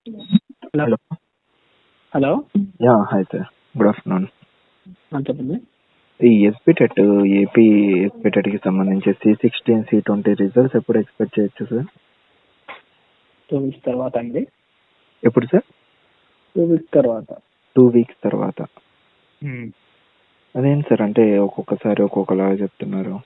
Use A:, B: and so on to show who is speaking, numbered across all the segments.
A: Hello
B: hello
A: hello
B: ya hi sir good afternoon
A: ఆ, చెప్పండి
B: ఈ ఎస్పీ టెట్ ఏపీ ఎస్పీ టెట్కి సంబంధించి C sixteen C twenty results ఎప్పుడు ఎక్స్పెక్ట్ చేయొచ్చు సార్
A: టూ వీక్స్ తర్వాత అండి
B: ఎప్పుడు సార్
A: టూ వీక్స్ తర్వాత
B: టూ వీక్స్ తర్వాత అదేంటి సార్ అంటే ఒక్కొక్కసారి ఒక్కొక్కలాగా చెప్తున్నారు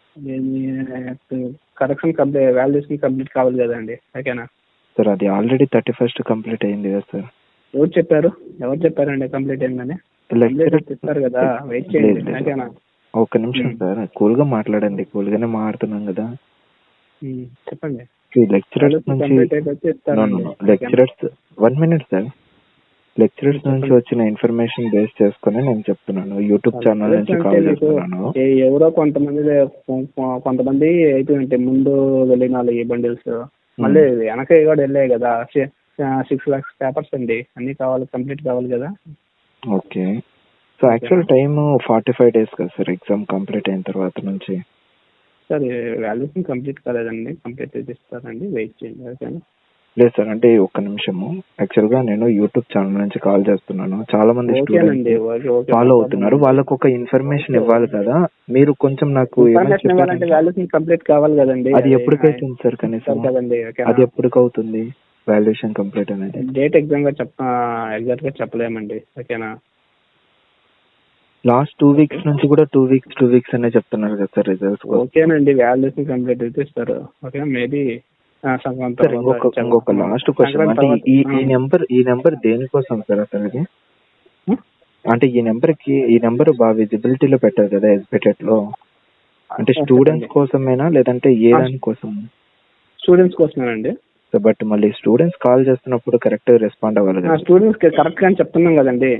A: కరెక్షన్ కంప్లీట్ వాల్యుయేషన్ కంప్లీట్ కావాలి కదండి ఓకేనా
B: సార్ అది ఆల్రెడీ థర్టీ ఫస్ట్ కంప్లీట్ అయింది కదా సార్
A: ఎవరు చెప్పారు ఎవరు చెప్పారండి కంప్లీట్ అయిందని
B: లెక్చరర్
A: కంప్లీట్ చెప్పారు కదా వెయిట్ చేయండి
B: లేదు, లేదు.
A: ఓకేనా
B: ఒక్క నిమిషం సార్ కూల్గా మాట్లాడండి కూల్గానే మాట్లాడుతున్నాం కదా
A: ఉమ్, చెప్పండి
B: ఈ లెక్చరర్స్ నుంచి
A: కంప్లీట్ అయిపోతే ఇస్తారండి
B: lecturers one minute sir lecturers నుంచి వచ్చిన ఇన్ఫర్మేషన్ బేస్ చేసుకుని నేను చెప్తున్నాను యూట్యూబ్ ఛానల్ నుంచి
A: అంటే
B: కాల్
A: మీకు
B: చేస్తున్నాను
A: ఏ- ఎవరో కొంతమంది కొ- కొంతమంది అయిపోయి ముందు వెళ్ళిన వాళ్ళు ఈ బండిల్స్ మళ్ళీ వెనక కూడా వెళ్ళాయి కదా సిక్స్ లాక్స్ పేపర్స్ అండి అన్ని కావాలి కంప్లీట్ కావాలి కదా
B: okay so actual time forty five days కదా సార్ ఎగ్జామ్ కంప్లీట్ అయిన తర్వాత నుంచి
A: సార్ వాల్యుయేషన్ కంప్లీట్ కాలేదండి కంప్లీట్ చేసి ఇస్తారండి వెయిట్ చేయండి ఓకేనా
B: లేదు సార్ అంటే ఒక్క నిమిషము యాక్చువల్ గా నేను యూట్యూబ్ ఛానల్ నుంచి కాల్ చేస్తున్నాను చాలా మంది
A: ఓకేనండి
B: స్టూడెంట్స్
A: ఓకే ఓకే
B: ఫాలో అవుతున్నారు వాళ్ళకు ఒక ఇన్ఫర్మేషన్ ఇవ్వాలి కదా మీరు కొంచెం నాకు ఏమైనా
A: ఇన్ఫర్మేషన్ ఇవ్వాలంటే
B: చెప్పారంటే
A: వాల్యుయేషన్ కంప్లీట్ కావాలి కదండి
B: అది ఎప్పటికైతుంది సార్ కనీసం
A: ఇస్తారు కదండి ఓకేనా
B: అది ఎప్పటికవుతుంది వాల్యుయేషన్ కంప్లీట్ అనేది
A: డేట్ ఎగ్జామ్ గా చెప్ప ఎగ్జాక్ట్ గా చెప్పలేమండి ఓకేనా
B: లాస్ట్ టూ వీక్స్ నుంచి కూడా టూ వీక్స్ టూ వీక్స్ అనే చెప్తున్నారు కదా సార్ రిజల్ట్స్
A: ఓకేనండి వాల్యుయేషన్ కంప్లీట్ అయితే ఇస్తారు ఓకే మేబీ సంక్రాంతి
B: సార్
A: తర్వాత
B: ఇంకొక
A: చెప్ప-
B: ఇంకొక లాస్ట్ క్వశ్చన్
A: సంక్రాంతి
B: అంటే ఈ ఈ
A: తర్వాత-
B: నెంబర్ ఈ నెంబర్ దేనికోసం సార్ అసలు ఇది
A: హ్మ్?
B: అంటే ఈ నెంబర్ కి ఈ నెంబర్ బాగా విజిబిలిటీలో పెట్టారు కదా ఎస్బిటెట్ లో అంటే
A: ఆ,
B: స్టూడెంట్స్
A: చెప్పండి.
B: కోసమేనా లేదంటే ఏ
A: ఆ,
B: దానికోసం
A: స్టూడెంట్స్ కోసమేనండి
B: బట్ మళ్ళీ స్టూడెంట్స్ కాల్ చేస్తున్నప్పుడు కరెక్ట్ రెస్పాండ్ అవ్వాలి కదా
A: స్టూడెంట్స్ కి కరెక్ట్ గా చెప్తున్నాం కదండి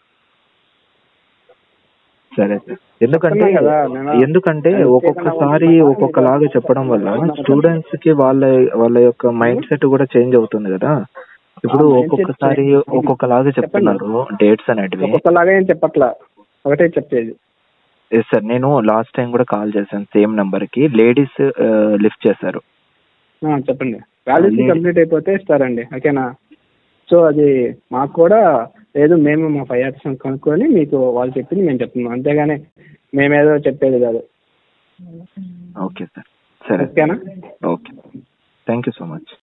B: సరే సార్ ఎందుకంటే
A: చెప్తున్నాం కదా, నేను-
B: ఎందుకంటే
A: అది
B: ఒక్కొక్కసారి
A: చేయకుండా
B: ఒక్కొక్కలాగా చెప్పడం వల్ల
A: అవునా?
B: స్టూడెంట్స్ కి వాళ్ళ వాళ్ళ యొక్క మైండ్ సెట్ కూడా చేంజ్ అవుతుంది కదా ఇప్పుడు
A: ఆ, mindset
B: ఒక్కొక్కసారి
A: change.
B: ఒక్కొక్కలాగా చెప్తున్నారు డేట్స్ అనేటివి
A: ఒక్కొక్కలాగా ఏం చెప్పట్లా ఒకటే చెప్పేది
B: ఎస్ సార్ నేను లాస్ట్ టైం కూడా కాల్ చేశాను సేమ్ నెంబర్ కి లేడీస్ లిఫ్ట్ చేశారు
A: ఆ, చెప్పండి వాల్యుయేషన్
B: లేదు.
A: కంప్లీట్ అయిపోతే ఇస్తారండి ఓకేనా సో అది మాకు కూడా లేదు మేము మా ఫైవ్ ఆర్ట్స్ కనుక్కొని మీకు వాళ్ళు చెప్పింది మేము చెప్తున్నాం అంతేగాని మేమేదో చెప్పేది కాదు
B: ఓకే సార్ సరే
A: ఓకేనా
B: okay thank you so much